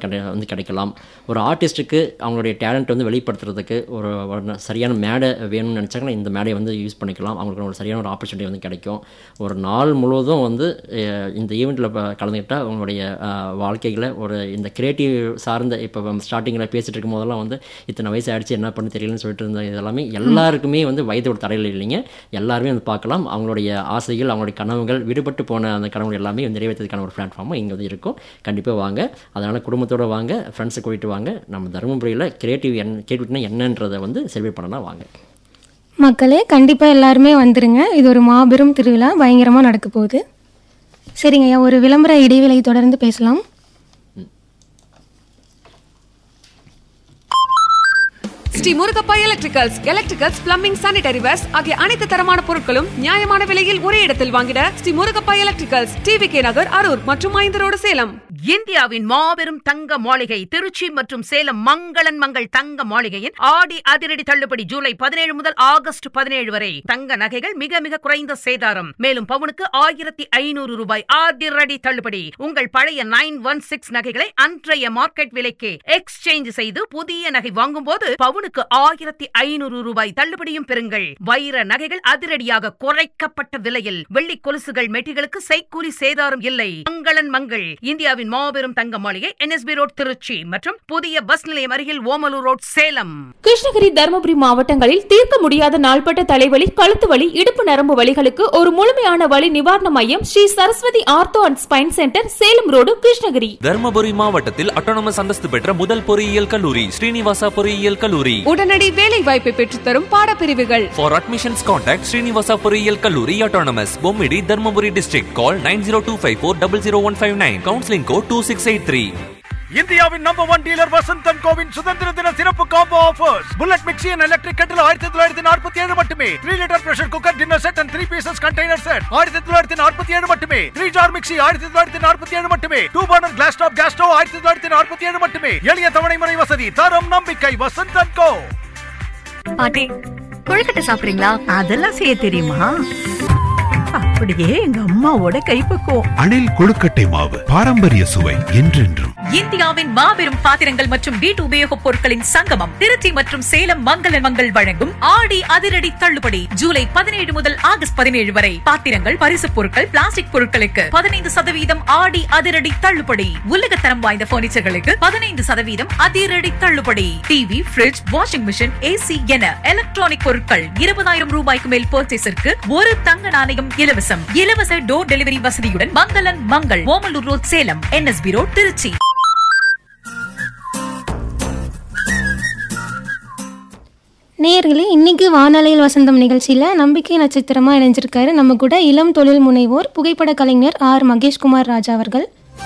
கிடை வந்து கிடைக்கலாம் ஒரு ஆர்டிஸ்ட்டுக்கு அவங்களுடைய டேலண்ட் வந்து வெளிப்படுத்துறதுக்கு ஒரு ஒரு சரியான மேடை வேணும்னு நினச்சாங்கன்னா இந்த மேடையை வந்து யூஸ் பண்ணிக்கலாம் அவங்களுக்கு ஒரு சரியான ஒரு ஆப்பர்ச்சுனிட்டி வந்து கிடைக்கும் ஒரு நாள் முழுவதும் வந்து அஹ், இந்த ஈவெண்ட்டில் கலந்துக்கிட்டால் அவங்களுடைய அஹ், வாழ்க்கைகளை ஒரு இந்த கிரியேட்டிவ் சார்ந்த இப்போ ஸ்டார்டிங்கில் பேசிட்டு இருக்கும் போதெல்லாம் வந்து இத்தனை வயசு ஆயிடுச்சு என்ன பண்ண தெரியலன்னு சொல்லிட்டு இருந்த இதெல்லாமே எல்லாருக்குமே வந்து வயதோட தடையில் இல்லைங்க எல்லாருமே வந்து பார்க்கலாம் அவங்களுடைய ஆசைகள் அவங்களுடைய கனவுகள் விடுபட்டு போன அந்த கனவுகள் எல்லாமே நிறைவேற்றதுக்கான ஒரு பிளாட்ஃபார்மும் இங்கே வந்து இருக்கும் கண்டிப்பாக வாங்க அதனால் குடும்பத்தோட வாங்க ஃப்ரெண்ட்ஸை கூட்டிட்டு வாங்க நம்ம தருமபுரியில் கிரியேட்டிவ் என் கிரியேட்டிவிட்டினா என்னன்றதை வந்து செலிப்ரேட் பண்ணலாம் வாங்க மக்களே கண்டிப்பாக எல்லாருமே வந்துருங்க இது ஒரு மாபெரும் திருவிழா பயங்கரமாக நடக்க போகுது சரிங்க ஐயா ஒரு விளம்பர இடைவேளை தொடர்ந்து பேசலாம் Shri Murugappa electricals electricals plumbing sanitary wares ஆகிய அனைத்து தரமான பொருட்களும் நியாயமான விலையில் ஒரே இடத்தில் வாங்கிட Shri Murugappa electricals TV K Nagar Arur மற்றும் ஐந்து ரோடு சேலம் இந்தியாவின் மாபெரும் தங்க மாளிகை திருச்சி மற்றும் சேலம் மங்களன் மங்கள் தங்க மாளிகையின் ஆடி அதிரடி தள்ளுபடி ஜூலை பதினேழு முதல் ஆகஸ்ட் பதினேழு வரை தங்க நகைகள் மிக மிக குறைந்த சேதாரம் மேலும் பவுனுக்கு ஆயிரத்தி ஐநூறு ரூபாய் அதிரடி தள்ளுபடி உங்கள் பழைய நைன் ஒன் சிக்ஸ் நகைகளை அன்றைய மார்க்கெட் விலைக்கு எக்ஸ்சேஞ்ச் செய்து புதிய நகை வாங்கும் போது பவுனுக்கு ஆயிரத்தி ஐநூறு ரூபாய் தள்ளுபடியும் பெறுங்கள் வைர நகைகள் அதிரடியாக குறைக்கப்பட்ட விலையில் வெள்ளி கொலுசுகள் மெட்டிகளுக்கு செய்கூலி சேதாரம் இல்லை மங்களன் மங்கள் இந்தியாவின் மாபெரும் தங்க மாளிகை என்எஸ்பி ரோட் திருச்சி மற்றும் புதிய பஸ் நிலையம் அருகில் ஓமலூர் ரோட் சேலம் கிருஷ்ணகிரி தருமபுரி மாவட்டங்களில் தீர்க்க முடியாத நாள்பட்ட தலைவலி கழுத்து வலி இடுப்பு நரம்பு வலிகளுக்கு ஒரு முழுமையான வலி நிவாரண மையம் Shri Saraswathi ortho and spine centre Salem road Krishnagiri Dharmapuri மாவட்டத்தில் அட்டானமஸ் அந்தஸ்து பெற்ற முதல் பொறியியல் கல்லூரி ஸ்ரீனிவாசா பொறியியல் கல்லூரி உடனடி வேலை வாய்ப்பை பெற்றுத்தரும் பாடப்பிரிவுகள் ஃபார் அட்மிஷன்ஸ் கான்டாக்ட் ஸ்ரீனிவாசா பொறியியல் கல்லூரி autonomous Bommidi Dharmapuri district call nine zero two five four double zero one five nine counselling code two six eight three இந்தியாவின் நம்பர் ஒன் டீலர் வசந்தன் கோவின் சுதந்திர தின சிறப்பு combo offers bullet mixie and electric kettle ஆயிரத்தி தொள்ளாயிரத்தி நாற்பத்தி ஏழு மட்டுமே three litre pressure cooker dinner set and three pieces container set ஆயிரத்தி தொள்ளாயிரத்தி நாற்பத்தி ஏழு மட்டுமே த்ரீ ஜார் மிக்சி ஆயிரத்தி தொள்ளாயிரத்தி நாற்பத்தி ஏழு மட்டுமே two burner glass top gas stove ஆயிரத்தி தொள்ளாயிரத்தி நாற்பத்தி ஏழு மட்டுமே எளிய தவணை முறை வசதி தரம் நம்பிக்கை வசந்தன் கோ பாட்டி கொழுக்கட்டை சாப்பிடுறீங்களா அதெல்லாம் செய்ய தெரியுமா அப்படியே எங்க அம்மாவோட கைப்பக்குவம் அணில் கொழுக்கட்டை மாவு பாரம்பரிய சுவை என்றென்றும் இந்தியாவின் மாபெரும் பாத்திரங்கள் மற்றும் வீட்டு உபயோகப் பொருட்களின் சங்கமம் திருச்சி மற்றும் சேலம் மங்கள மங்கள் வழங்கும் ஆடி அதிரடி தள்ளுபடி ஜூலை பதினேழு முதல் ஆகஸ்ட் பதினேழு வரை பாத்திரங்கள் பரிசுப் பொருட்கள் பிளாஸ்டிக் பொருட்களுக்கு பதினைந்து சதவீதம் ஆடி அதிரடி தள்ளுபடி உலகத்தரம் வாய்ந்த பர்னிச்சர்களுக்கு பதினைந்து சதவீதம் அதிரடி தள்ளுபடி TV fridge washing machine AC என எலக்ட்ரானிக் பொருட்கள் இருபதாயிரம் ரூபாய்க்கு மேல் பர்ச்சேஸிற்கு ஒரு தங்க நாணயம் இலவசம் இலவச டோர் டெலிவரி வசதியுடன் மங்களன் மங்கள் Omalur road Salem N S B road Trichy நேயர்களே இன்னைக்கு வானலையில் வசந்தம் நிகழ்ச்சியில் நம்பிக்கை நட்சத்திரமாக இணைஞ்சிருக்காரு நம்ம கூட இளம் தொழில் முனைவோர் புகைப்பட கலைஞர் ஆர் மகேஷ்குமார் ராஜா அவர்கள்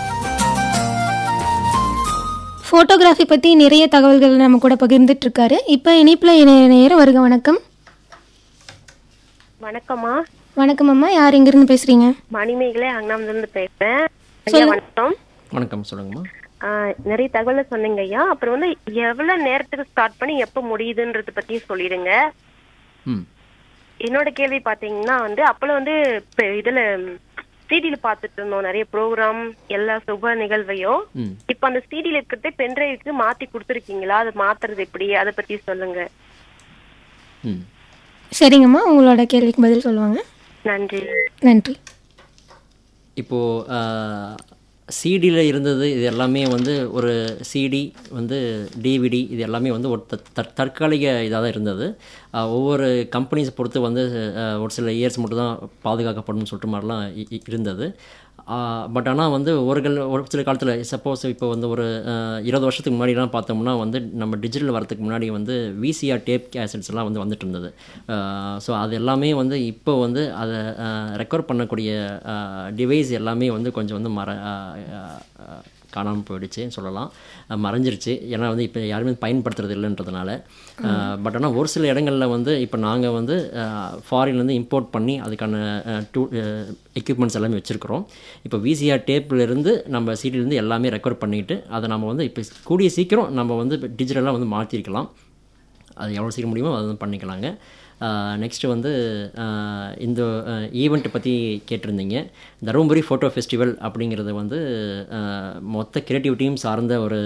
ஃபோட்டோகிராஃபி பற்றி நிறைய தகவல்கள் நம்ம கூட பகிர்ந்துட்டு இருக்காரு இப்போ இணைப்பில் இணைய நேரம் வருக வணக்கம் வணக்கம்மா வணக்கம் அம்மா யார் எங்கிருந்து பேசுகிறீங்க மணிமேகலை அங்கனாமிலிருந்து பேசுறேன் ஐயா வணக்கம் வணக்கம் சொல்லுங்கம்மா ஆ, நிறைய தகவலை சொன்னீங்க ஐயா அப்புறம் வந்து எவ்வளவு நேரத்துக்கு ஸ்டார்ட் பண்ணி எப்ப முடியுதுன்றத பத்தியும் சொல்லிடுங்க ம் என்னோட கேள்வி பாத்தீங்கன்னா வந்து அப்பெல்லாம் வந்து இப்ப இதுல சிடில பாத்துட்டு இருந்தோம் நிறைய ப்ரோக்ராம் எல்லா சுப நிகழ்வையும் ம் இப்ப அந்த சிடில இருக்கிறதே பென்டிரைவுக்கு மாத்தி கொடுத்துருக்கீங்களா அதை மாத்துறது எப்படி அதை பத்தி சொல்லுங்க ம் சரிங்கம்மா உங்களோட கேள்விக்கு பதில் சொல்லுவாங்க நன்றி நன்றி இப்போது சிடியில் இருந்தது இது எல்லாமே வந்து ஒரு சிடி வந்து டிவிடி இது எல்லாமே வந்து ஒரு த- தற்- தற்காலிக இதாக தான் இருந்தது ஆஹ் ஒவ்வொரு கம்பெனிஸ் பொறுத்து வந்து ஆஹ் ஒரு சில இயர்ஸ் மட்டும் தான் பாதுகாக்கப்படும் சொல்லிட்டு மாதிரிலாம் இ- இ- இருந்தது பட் ஆனால் வந்து ஒரு கல் ஒரு சில காலத்தில் சப்போஸ் இப்போ வந்து ஒரு ஆஹ் இருபது வருஷத்துக்கு முன்னாடிலாம் பார்த்தோம்னா வந்து நம்ம டிஜிட்டல் வரதுக்கு முன்னாடி வந்து விசிஆர் டேப் கேசட்ஸ் எல்லாம் வந்து வந்துட்டு இருந்தது ஸோ அது எல்லாமே வந்து இப்போ வந்து அதை ரெக்கவர் பண்ணக்கூடிய டிவைஸ் எல்லாமே வந்து கொஞ்சம் வந்து மற காணாமல் போயிடுச்சு சொல்லலாம் அஹ் மறைஞ்சிருச்சு ஏன்னா வந்து இப்போ யாருமே பயன்படுத்துறது இல்லைன்றதுனால பட் ஆனால் ஒரு சில இடங்களில் வந்து இப்போ நாங்கள் வந்து ஃபாரின்லேருந்து இம்போர்ட் பண்ணி அதுக்கான டூ எக்யூப்மெண்ட்ஸ் எல்லாமே வச்சுருக்கிறோம் இப்போ விசிஆர் டேப்லேருந்து நம்ம சீட்டிலேருந்து எல்லாமே ரெக்கார்ட் பண்ணிட்டு அதை நம்ம வந்து இப்போ கூடிய சீக்கிரம் நம்ம வந்து டிஜிட்டலாக வந்து மாற்றிருக்கலாம் அது எவ்வளோ சீக்கிரம் முடியுமோ அதை வந்து பண்ணிக்கலாங்க நெக்ஸ்ட்டு வந்து ஆஹ் இந்த ஈவெண்ட்டை பற்றி கேட்டிருந்தீங்க தருமபுரி ஃபோட்டோ ஃபெஸ்டிவல் அப்படிங்கிறது வந்து ஆஹ் மொத்த கிரியேட்டிவிட்டியும் சார்ந்த ஒரு